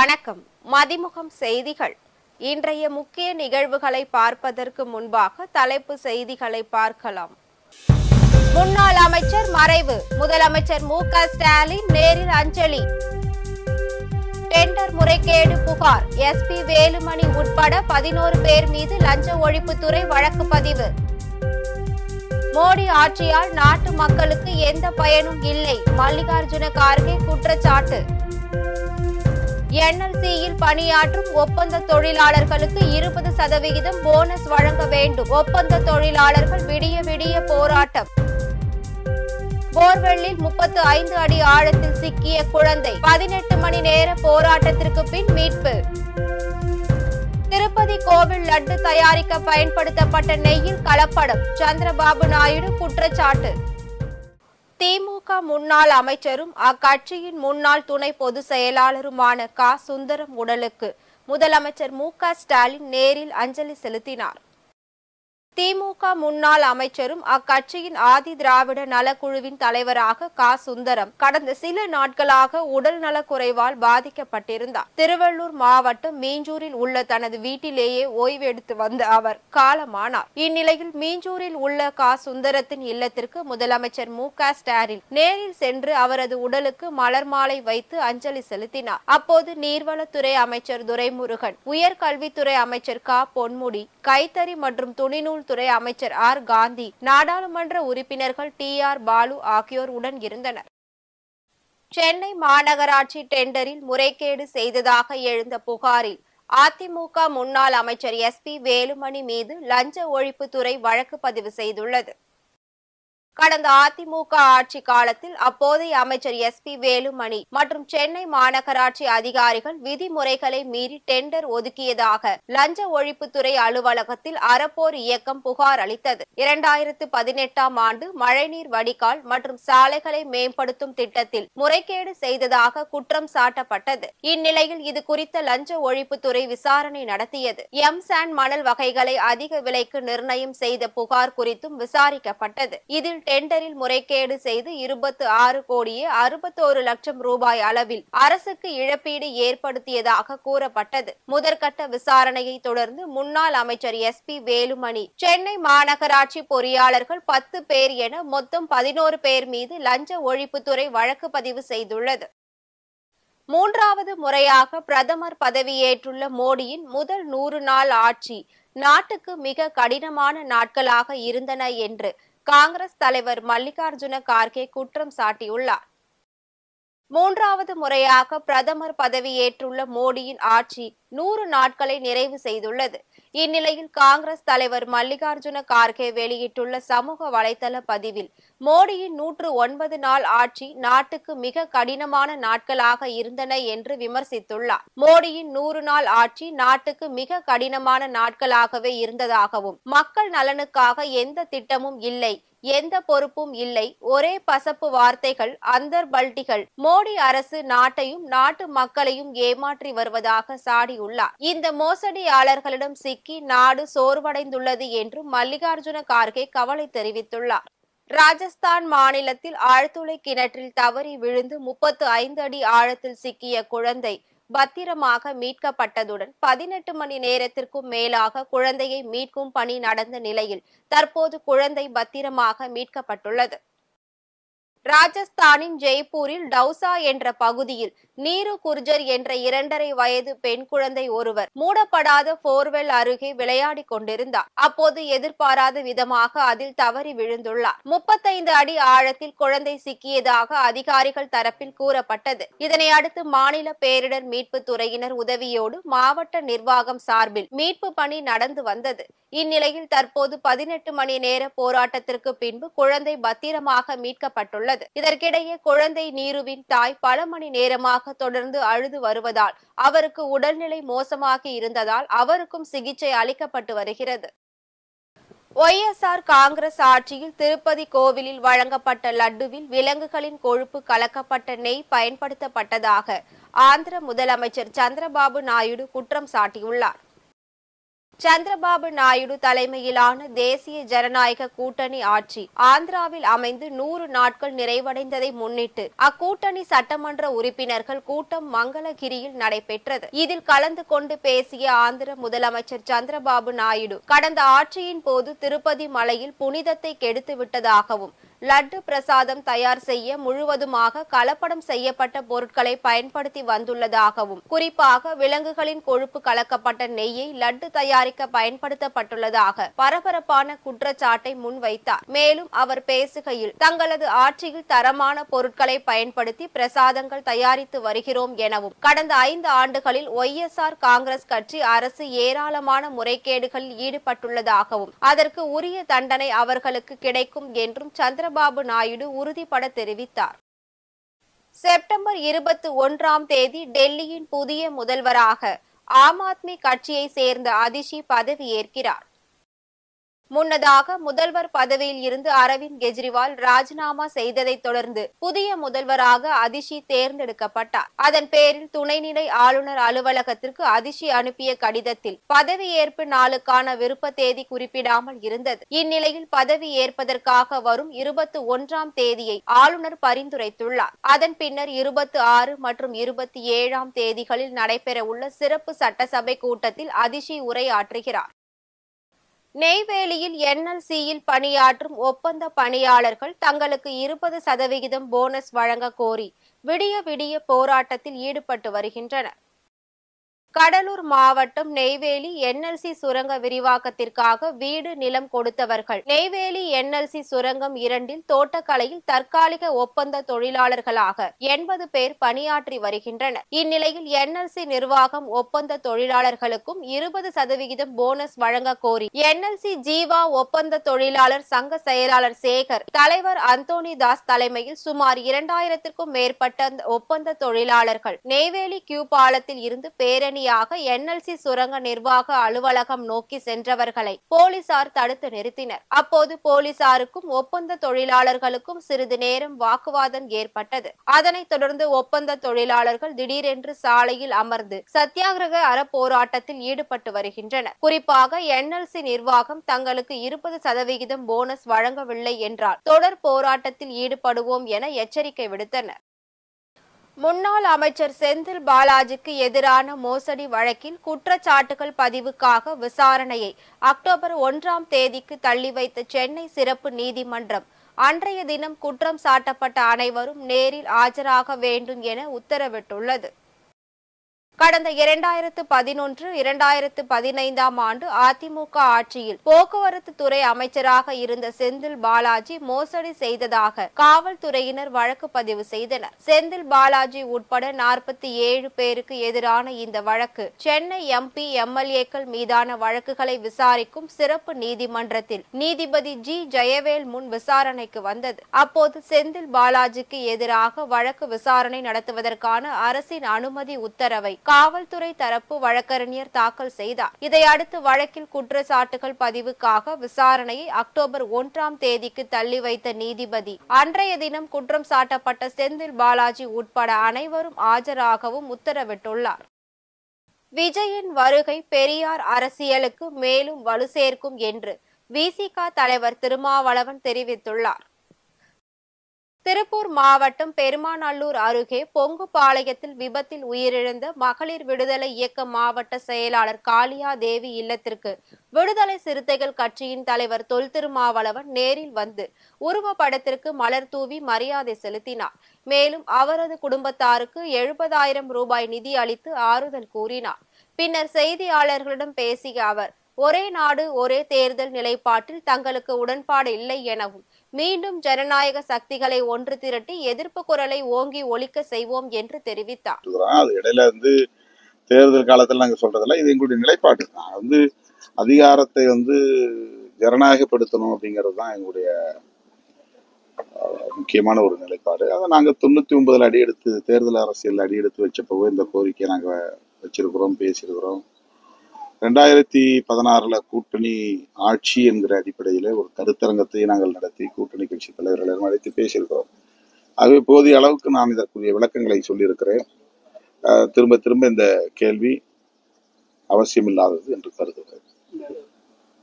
வணக்கம் மதிமுகம் செய்திகள் இன்றைய முக்கிய நிகழ்வுகளை பார்ப்பதற்கு முன்பாக தலைப்பு செய்திகளை பார்க்கலாம் முன்னாள் அமைச்சர் மறைவு முதலமைச்சர் மு க ஸ்டாலின் நேரில் அஞ்சலி டெண்டர் முறைகேடு புகார் எஸ்பி வேலுமணி உட்பட பதினோரு பேர் மீது லஞ்ச ஒழிப்புத்துறை வழக்கு பதிவு மோடி ஆட்சியால் நாட்டு மக்களுக்கு எந்த பயனும் இல்லை மல்லிகார்ஜுன கார்கே குற்றச்சாட்டு என்எல்சியில் பணியாற்றும் ஒப்பந்த தொழிலாளர்களுக்கு இருபது சதவிகிதம் போனஸ் வழங்க வேண்டும் ஒப்பந்த தொழிலாளர்கள் விடிய விடிய போராட்டம் போர்வெல்லில் முப்பத்து ஐந்து அடி ஆழத்தில் சிக்கிய குழந்தை பதினெட்டு மணி நேர போராட்டத்திற்கு பின் மீட்பு திருப்பதி கோவில் லட்டு தயாரிக்க பயன்படுத்தப்பட்ட நெய்யில் கலப்படம் சந்திரபாபு நாயுடு குற்றச்சாட்டு திமுக முன்னாள் அமைச்சரும் அக்கட்சியின் முன்னாள் துணை பொதுச் செயலாளருமான க சுந்தரம் உடலுக்கு முதலமைச்சர் மு க ஸ்டாலின் நேரில் அஞ்சலி செலுத்தினார் திமுக முன்னாள் அமைச்சரும் அக்கட்சியின் ஆதி திராவிட நலக்குழுவின் தலைவராக க சுந்தரம் கடந்த சில நாட்களாக உடல் நலக்குறைவால் பாதிக்கப்பட்டிருந்தார் திருவள்ளூர் மாவட்டம் மீஞ்சூரில் உள்ள தனது வீட்டிலேயே ஓய்வெடுத்து வந்த அவர் காலமானார் இந்நிலையில் மீஞ்சூரில் உள்ள க சுந்தரத்தின் இல்லத்திற்கு முதலமைச்சர் மு க ஸ்டாலின் நேரில் சென்று அவரது உடலுக்கு மலர் மாலை வைத்து அஞ்சலி செலுத்தினார் அப்போது நீர்வளத்துறை அமைச்சர் துரைமுருகன் உயர்கல்வித்துறை அமைச்சர் க பொன்முடி கைத்தறி மற்றும் துணிநூல் துறை அமைச்சர் ஆர் காந்தி நாடாளுமன்ற உறுப்பினர்கள் டி ஆர் பாலு ஆகியோர் உடன் இருந்தனர் சென்னை மாநகராட்சி டெண்டரில் முறைகேடு செய்ததாக எழுந்த புகாரில் அதிமுக முன்னாள் அமைச்சர் எஸ் பி வேலுமணி மீது லஞ்ச ஒழிப்புத்துறை வழக்கு பதிவு செய்துள்ளது கடந்த அதிமுக ஆட்சி காலத்தில் அப்போதைய அமைச்சர் எஸ் பி வேலுமணி மற்றும் சென்னை மாநகராட்சி அதிகாரிகள் விதிமுறைகளை மீறி டெண்டர் ஒதுக்கியதாக லஞ்ச ஒழிப்புத்துறை அலுவலகத்தில் அறப்போர் இயக்கம் புகார் அளித்தது இரண்டாயிரத்து பதினெட்டாம் ஆண்டு மழைநீர் வடிகால் மற்றும் சாலைகளை மேம்படுத்தும் திட்டத்தில் முறைகேடு செய்ததாக குற்றம் சாட்டப்பட்டது இந்நிலையில் இது குறித்த லஞ்ச ஒழிப்புத்துறை விசாரணை நடத்தியது எம் சாண்ட் மணல் வகைகளை அதிக விலைக்கு நிர்ணயம் செய்த புகார் குறித்தும் விசாரிக்கப்பட்டது இதில் டெண்டரில் முறைகேடு செய்து இருபத்து ஆறு கோடியே அறுபத்தோரு லட்சம் ரூபாய் அளவில் அரசுக்கு இழப்பீடு ஏற்படுத்தியதாக கூறப்பட்டது முதற்கட்ட விசாரணையை தொடர்ந்து முன்னாள் அமைச்சர் எஸ் பி வேலுமணி சென்னை மாநகராட்சி பொறியாளர்கள் பத்து பேர் என மொத்தம் பதினோரு பேர் மீது லஞ்ச ஒழிப்புத்துறை வழக்கு பதிவு செய்துள்ளது மூன்றாவது முறையாக பிரதமர் பதவியேற்றுள்ள மோடியின் முதல் நூறு நாள் ஆட்சி நாட்டுக்கு மிக கடினமான நாட்களாக இருந்தன என்று காங்கிரஸ் தலைவர் மல்லிகார்ஜுன கார்கே குற்றம் சாட்டியுள்ளார் மூன்றாவது முறையாக பிரதமர் பதவியேற்றுள்ள மோடியின் ஆட்சி நூறு நாட்களை நிறைவு செய்துள்ளது இந்நிலையில் காங்கிரஸ் தலைவர் மல்லிகார்ஜுன கார்கே வெளியிட்டுள்ள சமூக வலைதள பதிவில் மோடியின் நூற்று ஒன்பது நாள் ஆட்சி நாட்டுக்கு மிக கடினமான நாட்களாக இருந்தன என்று விமர்சித்துள்ளார் மோடியின் நூறு நாள் ஆட்சி நாட்டுக்கு மிக கடினமான நாட்களாகவே இருந்ததாகவும் மக்கள் நலனுக்காக எந்த திட்டமும் இல்லை எந்த பொறுப்பும் இல்லை ஒரே பசப்பு வார்த்தைகள் அந்தர் பல்டிகள் மோடி அரசு நாட்டையும் நாட்டு மக்களையும் ஏமாற்றி வருவதாக சாடியுள்ளார் இந்த மோசடியாளர்களிடம் சிக்கி நாடு சோர்வடைந்துள்ளது என்று மல்லிகார்ஜுன கார்கே கவலை தெரிவித்துள்ளார் ராஜஸ்தான் மாநிலத்தில் ஆழ்துளை கிணற்றில் தவறி விழுந்து முப்பத்து ஐந்து அடி ஆழத்தில் சிக்கிய குழந்தை பத்திரமாக மீட்கப்பட்டதுடன் பதினெட்டு மணி நேரத்திற்கும் மேலாக குழந்தையை மீட்கும் பணி நடந்த நிலையில் தற்போது குழந்தை பத்திரமாக மீட்கப்பட்டுள்ளது ராஜஸ்தானின் ஜெய்ப்பூரில் டவுசா என்ற பகுதியில் நீரு குர்ஜர் என்ற இரண்டரை வயது பெண் குழந்தை ஒருவர் மூடப்படாத போர்வெல் அருகே விளையாடிக் கொண்டிருந்தார் அப்போது எதிர்பாராத விதமாக அதில் தவறி விழுந்துள்ளார் முப்பத்தைந்து அடி ஆழத்தில் குழந்தை சிக்கியதாக அதிகாரிகள் தரப்பில் கூறப்பட்டது இதனை அடுத்து மாநில பேரிடர் மீட்பு துறையினர் உதவியோடு மாவட்ட நிர்வாகம் சார்பில் மீட்பு பணி நடந்து வந்தது இந்நிலையில் தற்போது பதினெட்டு மணி நேர போராட்டத்திற்கு பின்பு குழந்தை பத்திரமாக மீட்கப்பட்டுள்ளது இதற்கிடையே குழந்தை நீருவின் தாய் பல மணி நேரமாக தொடர்ந்து அழுது வருவதால் அவருக்கு உடல்நிலை மோசமாகி இருந்ததால் அவருக்கும் சிகிச்சை அளிக்கப்பட்டு வருகிறது ஒய்எஸ்ஆர் காங்கிரஸ் ஆட்சியில் திருப்பதி கோவிலில் வழங்கப்பட்ட லட்டுவில் விலங்குகளின் கொழுப்பு கலக்கப்பட்ட நெய் பயன்படுத்தப்பட்டதாக ஆந்திர முதலமைச்சர் சந்திரபாபு நாயுடு குற்றம் சாட்டியுள்ளார் சந்திரபாபு நாயுடு தலைமையிலான தேசிய ஜனநாயக கூட்டணி ஆட்சி ஆந்திராவில் அமைந்து நூறு நாட்கள் நிறைவடைந்ததை முன்னிட்டு அக்கூட்டணி சட்டமன்ற உறுப்பினர்கள் கூட்டம் மங்களகிரியில் நடைபெற்றது இதில் கலந்து கொண்டு பேசிய ஆந்திர முதலமைச்சர் சந்திரபாபு நாயுடு கடந்த ஆட்சியின் போது திருப்பதி மலையில் புனிதத்தை கெடுத்து விட்டதாகவும் லட்டு பிரசாதம் தயார் செய்ய முழுவதுமாக கலப்படம் செய்யப்பட்ட பொருட்களை பயன்படுத்தி வந்துள்ளதாகவும் குறிப்பாக விலங்குகளின் கொழுப்பு கலக்கப்பட்ட நெய்யை லட்டு தயாரிக்க பயன்படுத்தப்பட்டுள்ளதாக பரபரப்பான குற்றச்சாட்டை முன்வைத்தார் மேலும் அவர் பேசுகையில் தங்களது ஆட்சியில் தரமான பொருட்களை பயன்படுத்தி பிரசாதங்கள் தயாரித்து வருகிறோம் எனவும் கடந்த ஐந்து ஆண்டுகளில் ஒய்எஸ்ஆர் காங்கிரஸ் கட்சி அரசு ஏராளமான முறைகேடுகளில் ஈடுபட்டுள்ளதாகவும் அதற்கு உரிய தண்டனை அவர்களுக்கு கிடைக்கும் என்றும் சந்திரபாபு நாயுடு உறுதிபட தெரிவித்தார் செப்டம்பர் இருபத்தி ஒன்றாம் தேதி டெல்லியின் புதிய முதல்வராக ஆம் ஆத்மி கட்சியை சேர்ந்த அதிஷி பதவியேற்கிறார் முன்னதாக முதல்வர் பதவியில் இருந்து அரவிந்த் கெஜ்ரிவால் ராஜினாமா செய்ததைத் தொடர்ந்து புதிய முதல்வராக அதிஷி தேர்ந்தெடுக்கப்பட்டார் அதன் பேரில் துணைநிலை ஆளுநர் அலுவலகத்திற்கு அதிஷி அனுப்பிய கடிதத்தில் பதவியேற்பு நாளுக்கான விருப்ப தேதி குறிப்பிடாமல் இருந்தது இந்நிலையில் பதவி ஏற்பதற்காக வரும் இருபத்தி ஒன்றாம் தேதியை ஆளுநர் பரிந்துரைத்துள்ளார் அதன் பின்னர் இருபத்தி ஆறு மற்றும் இருபத்தி ஏழாம் தேதிகளில் நடைபெறவுள்ள சிறப்பு சட்டசபை கூட்டத்தில் அதிஷி உரையாற்றுகிறார் நெய்வேலியில் என்எல்சியில் பணியாற்றும் ஒப்பந்த பணியாளர்கள் தங்களுக்கு இருபது சதவிகிதம் போனஸ் வழங்க கோரி விடிய விடிய போராட்டத்தில் ஈடுபட்டு வருகின்றனர் கடலூர் மாவட்டம் நெய்வேலி என்எல்சி சுரங்க விரிவாக்கத்திற்காக வீடு நிலம் கொடுத்தவர்கள் நெய்வேலி என்எல்சி சுரங்கம் இரண்டில் தோட்டக்கலையில் தற்காலிக ஒப்பந்த தொழிலாளர்களாக எண்பது பேர் பணியாற்றி வருகின்றனர் இந்நிலையில் என்எல்சி நிர்வாகம் ஒப்பந்த தொழிலாளர்களுக்கும் இருபது சதவிகிதம் போனஸ் வழங்க கோரி என்எல்சி ஜீவா ஒப்பந்த தொழிலாளர் சங்க செயலாளர் சேகர் தலைவர் அந்தோனி தாஸ் தலைமையில் சுமார் இரண்டாயிரத்திற்கும் மேற்பட்ட ஒப்பந்த தொழிலாளர்கள் நெய்வேலி கியூ பாலத்தில் இருந்து பேரணி வழியாக என்எல்சி சுரங்க நிர்வாக அலுவலகம் நோக்கி சென்றவர்களை போலீசார் தடுத்து நிறுத்தினர் அப்போது போலீசாருக்கும் ஒப்பந்த தொழிலாளர்களுக்கும் சிறிது நேரம் வாக்குவாதம் ஏற்பட்டது அதனைத் தொடர்ந்து ஒப்பந்த தொழிலாளர்கள் திடீரென்று சாலையில் அமர்ந்து சத்தியாகிரக அறப்போராட்டத்தில் ஈடுபட்டு வருகின்றனர் குறிப்பாக என்எல்சி நிர்வாகம் தங்களுக்கு இருபது சதவிகிதம் போனஸ் வழங்கவில்லை என்றால் தொடர் போராட்டத்தில் ஈடுபடுவோம் என எச்சரிக்கை விடுத்தனர் முன்னாள் அமைச்சர் செந்தில் பாலாஜிக்கு எதிரான மோசடி வழக்கில் குற்றச்சாட்டுகள் பதிவுக்காக விசாரணையை அக்டோபர் ஒன்றாம் தேதிக்கு தள்ளி வைத்த சென்னை சிறப்பு நீதிமன்றம் அன்றைய தினம் குற்றம் சாட்டப்பட்ட அனைவரும் நேரில் ஆஜராக வேண்டும் என உத்தரவிட்டுள்ளது கடந்த இரண்டாயிரத்து பதினொன்று இரண்டாயிரத்து பதினைந்தாம் ஆண்டு அதிமுக ஆட்சியில் போக்குவரத்து துறை அமைச்சராக இருந்த செந்தில் பாலாஜி மோசடி செய்ததாக காவல்துறையினர் வழக்கு பதிவு செய்தனர் செந்தில் பாலாஜி உட்பட நாற்பத்தி ஏழு பேருக்கு எதிரான இந்த வழக்கு சென்னை எம்பி எம்எல்ஏக்கள் மீதான வழக்குகளை விசாரிக்கும் சிறப்பு நீதிமன்றத்தில் நீதிபதி ஜி ஜெயவேல் முன் விசாரணைக்கு வந்தது அப்போது செந்தில் பாலாஜிக்கு எதிராக வழக்கு விசாரணை நடத்துவதற்கான அரசின் அனுமதி உத்தரவை காவல்துறை தரப்பு வழக்கறிஞர் தாக்கல் செய்தார் இதையடுத்து வழக்கில் குற்றச்சாட்டுகள் பதிவுக்காக விசாரணையை அக்டோபர் ஒன்றாம் தேதிக்கு தள்ளி வைத்த நீதிபதி அன்றைய தினம் குற்றம் சாட்டப்பட்ட செந்தில் பாலாஜி உட்பட அனைவரும் ஆஜராகவும் உத்தரவிட்டுள்ளார் விஜயின் வருகை பெரியார் அரசியலுக்கு மேலும் வலு சேர்க்கும் என்று விசிக தலைவர் திருமாவளவன் தெரிவித்துள்ளார் திருப்பூர் மாவட்டம் பெருமாநல்லூர் அருகே பொங்குபாளையத்தில் விபத்தில் உயிரிழந்த மகளிர் விடுதலை இயக்க மாவட்ட செயலாளர் காளியா தேவி இல்லத்திற்கு விடுதலை சிறுத்தைகள் கட்சியின் தலைவர் தொல் திருமாவளவன் நேரில் வந்து உருவப்படத்திற்கு மலர் தூவி மரியாதை செலுத்தினார் மேலும் அவரது குடும்பத்தாருக்கு எழுபதாயிரம் ரூபாய் நிதி அளித்து ஆறுதல் கூறினார் பின்னர் செய்தியாளர்களிடம் பேசிய அவர் ஒரே நாடு ஒரே தேர்தல் நிலைப்பாட்டில் தங்களுக்கு உடன்பாடு இல்லை எனவும் மீண்டும் ஜனநாயக சக்திகளை ஒன்று திரட்டி எதிர்ப்பு குரலை ஓங்கி ஒலிக்க செய்வோம் என்று தெரிவித்தார் இருக்கிறோம் அது இடையில வந்து தேர்தல் காலத்தில் நாங்கள் சொல்றதில்ல இது எங்களுடைய நிலைப்பாடு நான் வந்து அதிகாரத்தை வந்து ஜனநாயகப்படுத்தணும் அப்படிங்கிறது தான் எங்களுடைய அஹ், முக்கியமான ஒரு நிலைப்பாடு அதை நாங்கள் தொண்ணூற்றி ஒன்பதில் அடி எடுத்து தேர்தல் அரசியல் அடி எடுத்து வச்சப்பவே இந்த கோரிக்கையை நாங்கள் வச்சிருக்கிறோம் பேசியிருக்கிறோம் ரெண்டாயிரத்தி பதினாறுல கூட்டணி ஆட்சி என்கிற அடிப்படையில் ஒரு கருத்தரங்கத்தை நாங்கள் நடத்தி கூட்டணி கட்சி தலைவர்களும் அழைத்து பேசியிருக்கிறோம் ஆகவே போதிய அளவுக்கு நான் இதற்குரிய விளக்கங்களை சொல்லியிருக்கிறேன் அஹ், திரும்ப திரும்ப இந்த கேள்வி அவசியமில்லாதது என்று கருதுகிறேன்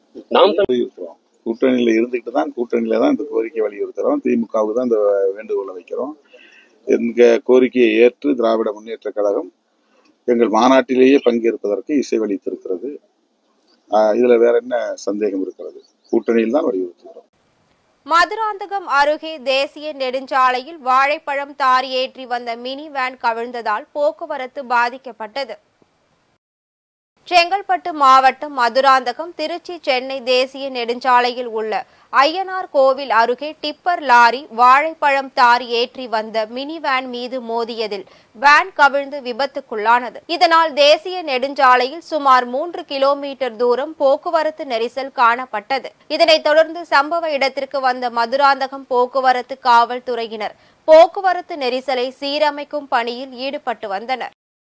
நாம் தமிழ் வலியுறுத்துறோம் கூட்டணியில இருந்துகிட்டு தான் கூட்டணியில தான் இந்த கோரிக்கையை வலியுறுத்துறோம் திமுகவுக்கு தான் இந்த வேண்டுகோளை வைக்கிறோம் எங்க கோரிக்கையை ஏற்று திராவிட முன்னேற்ற கழகம் எங்கள் மாநாட்டிலேயே பங்கேற்பதற்கு இசைவளித்திருக்கிறது ஆஹ் இதுல வேற என்ன சந்தேகம் இருக்கிறது கூட்டணியில் தான் வலியுறுத்துகிறோம் மதுராந்தகம் அருகே தேசிய நெடுஞ்சாலையில் வாழைப்பழம் தார் ஏற்றி வந்த மினி வேன் கவிழ்ந்ததால் போக்குவரத்து பாதிக்கப்பட்டது செங்கல்பட்டு மாவட்டம் மதுராந்தகம் திருச்சி சென்னை தேசிய நெடுஞ்சாலையில் உள்ள ஐயனார் கோவில் அருகே டிப்பர் லாரி வாழைப்பழம் தார் ஏற்றி வந்த மினி வேன் மீது மோதியதில் வேன் கவிழ்ந்து விபத்துக்குள்ளானது இதனால் தேசிய நெடுஞ்சாலையில் சுமார் மூன்று கிலோமீட்டர் தூரம் போக்குவரத்து நெரிசல் காணப்பட்டது இதனைத் தொடர்ந்து சம்பவ இடத்திற்கு வந்த மதுராந்தகம் போக்குவரத்து காவல்துறையினர் போக்குவரத்து நெரிசலை சீரமைக்கும் பணியில் ஈடுபட்டு வந்தனர்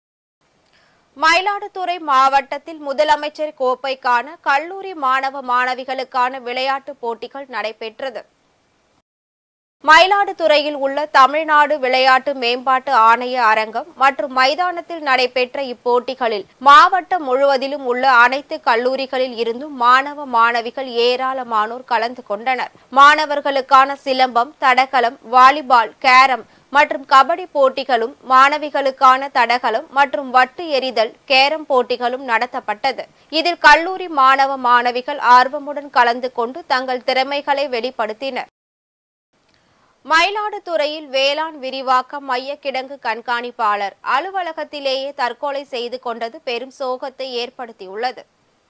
மயிலாடுதுறை மாவட்டத்தில் முதலமைச்சர் கோப்பைக்கான கல்லூரி மாணவ மாணவிகளுக்கான விளையாட்டுப் போட்டிகள் நடைபெற்றது மயிலாடுதுறையில் உள்ள தமிழ்நாடு விளையாட்டு மேம்பாட்டு ஆணைய அரங்கம் மற்றும் மைதானத்தில் நடைபெற்ற இப்போட்டிகளில் மாவட்டம் முழுவதிலும் உள்ள அனைத்து கல்லூரிகளில் இருந்தும் மாணவ மாணவிகள் ஏராளமானோர் கலந்து கொண்டனர் மாணவர்களுக்கான சிலம்பம் தடகளம் வாலிபால் கேரம் மற்றும் கபடி போட்டிகளும் மாணவிகளுக்கான தடகளம் மற்றும் வட்டு எறிதல் கேரம் போட்டிகளும் நடத்தப்பட்டது இதில் கல்லூரி மாணவ மாணவிகள் ஆர்வமுடன் கலந்து கொண்டு தங்கள் திறமைகளை வெளிப்படுத்தினர் மயிலாடுதுறையில் வேளாண் விரிவாக்க மைய கிடங்கு கண்காணிப்பாளர் அலுவலகத்திலேயே தற்கொலை செய்து கொண்டது பெரும் சோகத்தை ஏற்படுத்தியுள்ளது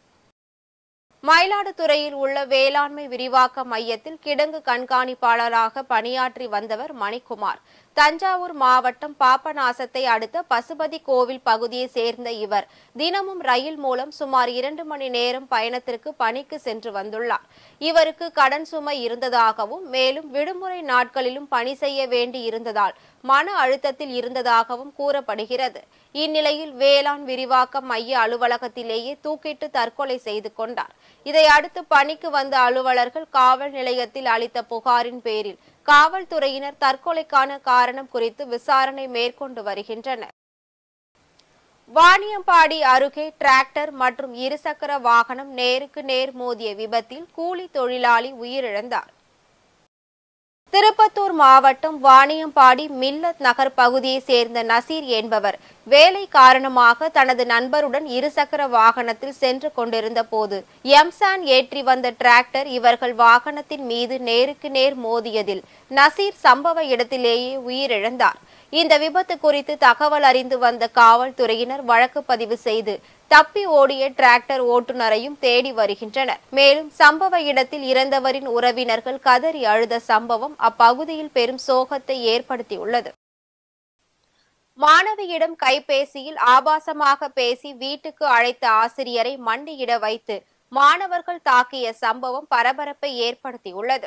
மயிலாடுதுறையில் உள்ள வேளாண்மை விரிவாக்க மையத்தில் கிடங்கு கண்காணிப்பாளராக பணியாற்றி வந்தவர் மணிக்குமார் தஞ்சாவூர் மாவட்டம் பாபநாசத்தை அடுத்த பசுபதி கோவில் பகுதியை சேர்ந்த இவர் தினமும் ரயில் மூலம் சுமார் இரண்டு மணி நேரம் பயணத்திற்கு பணிக்கு சென்று வந்துள்ளார் இவருக்கு கடன் சுமை இருந்ததாகவும் மேலும் விடுமுறை நாட்களிலும் பணி செய்ய வேண்டி இருந்ததால் மன அழுத்தத்தில் இருந்ததாகவும் கூறப்படுகிறது இந்நிலையில் வேளாண் விரிவாக்க மைய அலுவலகத்திலேயே தூக்கிட்டு தற்கொலை செய்து கொண்டார் இதை அடுத்து பணிக்கு வந்த அலுவலர்கள் காவல் நிலையத்தில் அளித்த புகாரின் பேரில் காவல்துறையினர் தற்கொலைக்கான காரணம் குறித்து விசாரணை மேற்கொண்டு வருகின்றனர் வாணியம்பாடி அருகே டிராக்டர் மற்றும் இருசக்கர வாகனம் நேருக்கு நேர் மோதிய விபத்தில் கூலி தொழிலாளி உயிரிழந்தார் திருப்பத்தூர் மாவட்டம் வாணியம்பாடி மில்லத் நகர் பகுதியை சேர்ந்த நசீர் என்பவர் வேலை காரணமாக தனது நண்பருடன் இருசக்கர வாகனத்தில் சென்று கொண்டிருந்த போது எம்சான் ஏற்றி வந்த டிராக்டர் இவர்கள் வாகனத்தின் மீது நேருக்கு நேர் மோதியதில் நசீர் சம்பவ இடத்திலேயே உயிரிழந்தார் இந்த விபத்து குறித்து தகவல் அறிந்து வந்த காவல்துறையினர் வழக்கு பதிவு செய்து தப்பி ஓடிய டிராக்டர் ஓட்டுநரையும் தேடி வருகின்றனர் மேலும் சம்பவ இடத்தில் இறந்தவரின் உறவினர்கள் கதறி அழுத சம்பவம் அப்பகுதியில் பெரும் சோகத்தை ஏற்படுத்தியுள்ளது மாணவியிடம் கைபேசியில் ஆபாசமாக பேசி வீட்டுக்கு அழைத்த ஆசிரியரை மண்டியிட வைத்து மாணவர்கள் தாக்கிய சம்பவம் பரபரப்பை ஏற்படுத்தியுள்ளது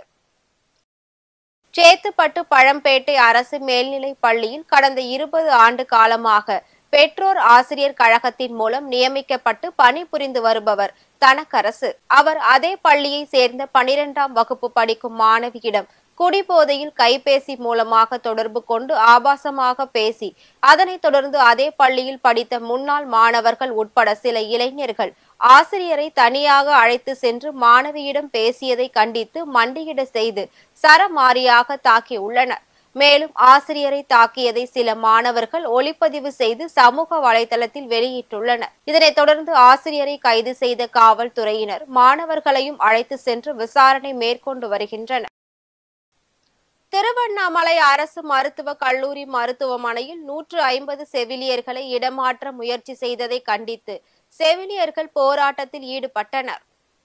சேத்துப்பட்டு பழம்பேட்டை அரசு மேல்நிலைப் பள்ளியில் கடந்த இருபது ஆண்டு காலமாக பெற்றோர் ஆசிரியர் கழகத்தின் மூலம் நியமிக்கப்பட்டு பணிபுரிந்து வருபவர் தனக்கரசு அவர் அதே பள்ளியை சேர்ந்த பனிரெண்டாம் வகுப்பு படிக்கும் மாணவியிடம் குடிபோதையில் கைபேசி மூலமாக தொடர்பு கொண்டு ஆபாசமாக பேசி அதனைத் தொடர்ந்து அதே பள்ளியில் படித்த முன்னாள் மாணவர்கள் உட்பட சில இளைஞர்கள் ஆசிரியரை தனியாக அழைத்து சென்று மாணவியிடம் பேசியதை கண்டித்து மண்டியிட செய்து சரமாரியாக தாக்கியுள்ளனர் மேலும் ஆசிரியரை தாக்கியதை சில மாணவர்கள் ஒளிப்பதிவு செய்து சமூக வலைதளத்தில் வெளியிட்டுள்ளனர் இதனைத் தொடர்ந்து ஆசிரியரை கைது செய்த காவல்துறையினர் மாணவர்களையும் அழைத்து சென்று விசாரணை மேற்கொண்டு வருகின்றனர் திருவண்ணாமலை அரசு மருத்துவக் கல்லூரி மருத்துவமனையில் நூற்று ஐம்பது செவிலியர்களை இடமாற்ற முயற்சி செய்ததை கண்டித்து செவிலியர்கள் போராட்டத்தில் ஈடுபட்டனர்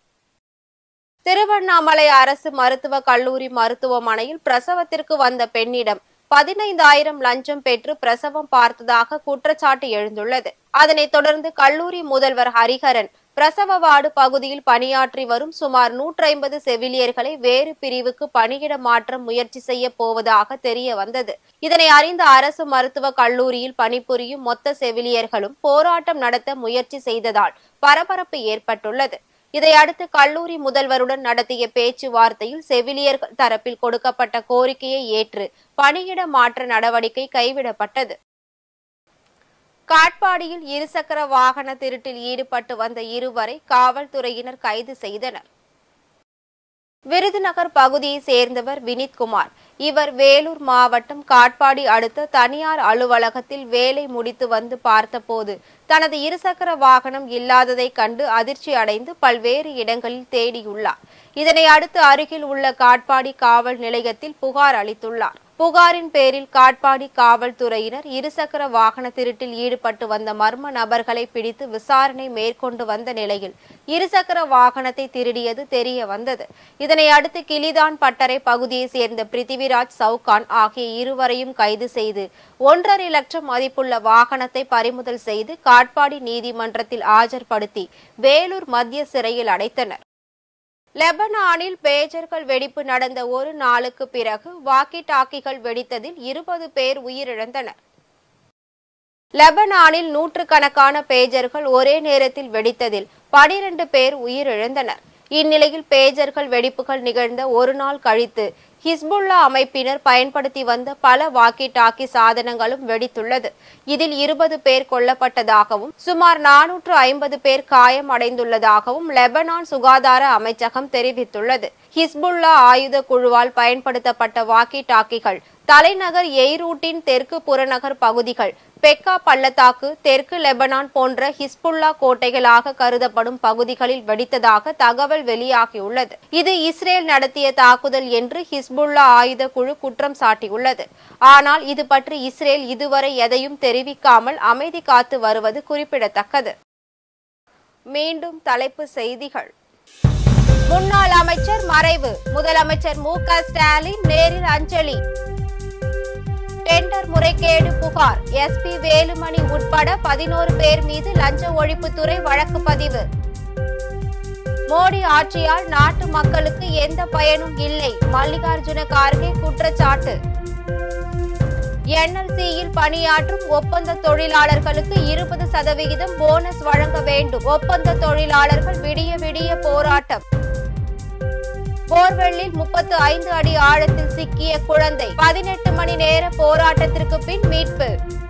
திருவண்ணாமலை அரசு மருத்துவக் கல்லூரி மருத்துவமனையில் பிரசவத்திற்கு வந்த பெண்ணிடம் பதினைந்தாயிரம் லஞ்சம் பெற்று பிரசவம் பார்த்ததாக குற்றச்சாட்டு எழுந்துள்ளது அதனைத் தொடர்ந்து கல்லூரி முதல்வர் ஹரிஹரன் பிரசவ வார்டு பகுதியில் பணியாற்றி வரும் சுமார் நூற்றி ஐம்பது செவிலியர்களை வேறு பிரிவுக்கு பணியிட மாற்ற முயற்சி செய்ய போவதாக தெரிய வந்தது இதனை அறிந்த அரசு மருத்துவக் கல்லூரியில் பணிபுரியும் மொத்த செவிலியர்களும் போராட்டம் நடத்த முயற்சி செய்ததால் பரபரப்பு ஏற்பட்டுள்ளது இதையடுத்து கல்லூரி முதல்வருடன் நடத்திய பேச்சுவார்த்தையில் செவிலியர்கள் தரப்பில் கொடுக்கப்பட்ட கோரிக்கையை ஏற்று பணியிட மாற்ற நடவடிக்கை கைவிடப்பட்டது காட்பாடியில் இருசக்கர வாகன திருட்டில் ஈடுபட்டு வந்த இருவரை காவல்துறையினர் கைது செய்தனர் விருதுநகர் பகுதியை சேர்ந்தவர் வினித்குமார் இவர் வேலூர் மாவட்டம் காட்பாடி அடுத்த தனியார் அலுவலகத்தில் வேலை முடித்து வந்து பார்த்தபோது தனது இருசக்கர வாகனம் இல்லாததை கண்டு அதிர்ச்சி அடைந்து பல்வேறு இடங்களில் தேடியுள்ளார் இதனை அடுத்து அருகில் உள்ள காட்பாடி காவல் நிலையத்தில் புகார் அளித்துள்ளார் புகாரின் பேரில் காட்பாடி காவல்துறையினர் இருசக்கர வாகன திருட்டில் ஈடுபட்டு வந்த மர்ம நபர்களை பிடித்து விசாரணை மேற்கொண்டு வந்த நிலையில் இருசக்கர வாகனத்தை திருடியது தெரிய வந்தது இதனை அடுத்து கிளிதான் பட்டறை பகுதியைச் சேர்ந்த பிருத்திவிராஜ் சவுகான் ஆகிய இருவரையும் கைது செய்து ஒன்றரை லட்சம் மதிப்புள்ள வாகனத்தை பறிமுதல் செய்து காட்பாடி நீதிமன்றத்தில் ஆஜர்படுத்தி வேலூர் மத்திய சிறையில் அடைத்தனர் லெபனானில் பேஜர்கள் வெடிப்பு நடந்த ஒரு நாளுக்கு பிறகு வாக்கி டாக்கிகள் வெடித்ததில் இருபது பேர் உயிரிழந்தனர் லெபனானில் நூற்றுக்கணக்கான பேஜர்கள் ஒரே நேரத்தில் வெடித்ததில் பனிரெண்டு பேர் உயிரிழந்தனர் இந்நிலையில் பேஜர்கள் வெடிப்புகள் நிகழ்ந்த ஒரு நாள் கழித்து ஹிஸ்புல்லா அமைப்பினர் பயன்படுத்தி வந்த பல வாக்கி டாக்கி சாதனங்களும் வெடித்துள்ளது இதில் இருபது பேர் கொல்லப்பட்டதாகவும் சுமார் நானூற்று ஐம்பது பேர் காயம் அடைந்துள்ளதாகவும் லெபனான் சுகாதார அமைச்சகம் தெரிவித்துள்ளது ஹிஸ்புல்லா ஆயுத குழுவால் பயன்படுத்தப்பட்ட வாக்கி டாக்கிகள் தலைநகர் எய்ரூட்டின் தெற்கு புறநகர் பகுதிகள் பெக்கா பள்ளத்தாக்கு தெற்கு லெபனான் போன்ற ஹிஸ்புல்லா கோட்டைகளாக கருதப்படும் பகுதிகளில் வெடித்ததாக தகவல் வெளியாகியுள்ளது இது இஸ்ரேல் நடத்திய தாக்குதல் என்று ஹிஸ்புல்லா ஆயுத குழு குற்றம் சாட்டியுள்ளது ஆனால் இது பற்றி இஸ்ரேல் இதுவரை எதையும் தெரிவிக்காமல் அமைதி காத்து வருவது குறிப்பிடத்தக்கது மீண்டும் தலைப்பு செய்திகள் முன்னாள் அமைச்சர் மறைவு முதலமைச்சர் மு க ஸ்டாலின் நேரில் அஞ்சலி டெண்டர் முறைகேடு புகார் எஸ்பி வேலுமணி உட்பட பதினோரு பேர் மீது லஞ்ச ஒழிப்புத்துறை வழக்கு பதிவு மோடி ஆட்சியால் நாட்டு மக்களுக்கு எந்த பயனும் இல்லை மல்லிகார்ஜுன கார்கே குற்றச்சாட்டு என்எல்சியில் பணியாற்றும் ஒப்பந்த தொழிலாளர்களுக்கு இருபது சதவிகிதம் போனஸ் வழங்க வேண்டும் ஒப்பந்த தொழிலாளர்கள் விடிய விடிய போராட்டம் போர்வெள்ளில் முப்பத்து ஐந்து அடி ஆழத்தில் சிக்கிய குழந்தை பதினெட்டு மணி நேர போராட்டத்திற்கு பின் மீட்பு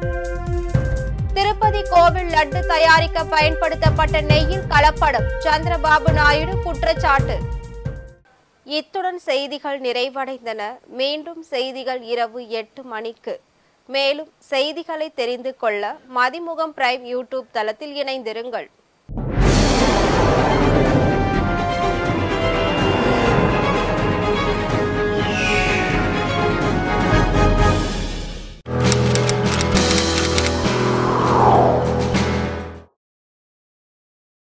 திருப்பதி கோவில் லட்டு தயாரிக்க பயன்படுத்தப்பட்ட நெய்யில் கலப்படம் சந்திரபாபு நாயுடு குற்றச்சாட்டு இத்துடன் செய்திகள் நிறைவடைந்தன மீண்டும் செய்திகள் இரவு எட்டு மணிக்கு மேலும் செய்திகளை தெரிந்து கொள்ள மதிமுகம் பிரைம் யூடியூப் தளத்தில் இணைந்திருங்கள்